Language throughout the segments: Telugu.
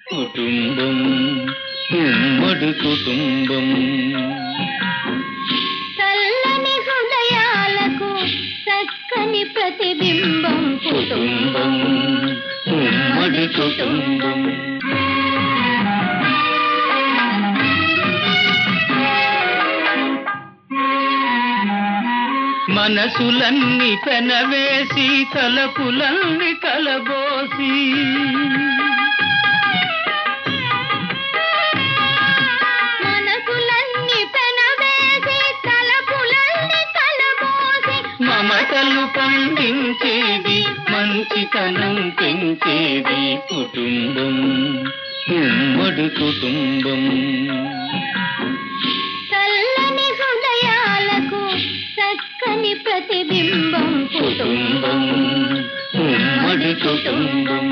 కుటుంబం ఉమ్మడి కుటుంబం చల్లని హృదయాలకు చక్కని ప్రతిబింబం కుటుంబం ఉమ్మడి కుటుంబం మనసులన్నీ పెనవేసి తలపులన్నీ కలబోసి మనసులన్నీ పెనవేసి తలపులన్నీ కలబోసి మమతలు పండించేది మంచితనం పెంచేది కుటుంబం ఉమ్మడి కుటుంబం చల్లని హృదయాలకు చక్కని ప్రతిబింబం కుటుంబం ఉమ్మడి కుటుంబం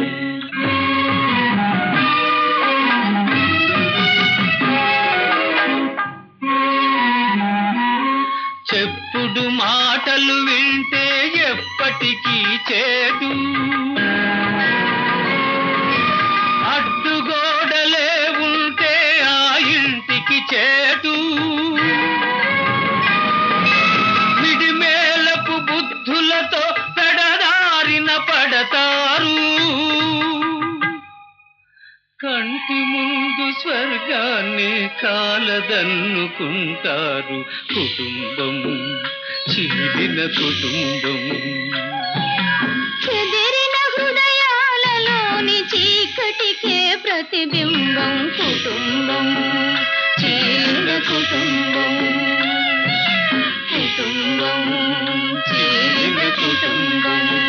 చెప్పుడు మాటలు వింటే ఎప్పటికీ చేదు అడ్డుగోడలే ఉంటే ఆ ఇంటికి చేటు విడిమేలపు బుద్ధులతో పెడదారిన పడతారు కంటి ముందు స్వర్గాన్ని కాలదన్నుకుంటారు కుటుంబం చిరిగిన కుటుంబం చెదిరిన హృదయాలలోని చీకటికే ప్రతిబింబం కుటుంబం చీలిన కుటుంబం కుటుంబం చీలిన కుటుంబం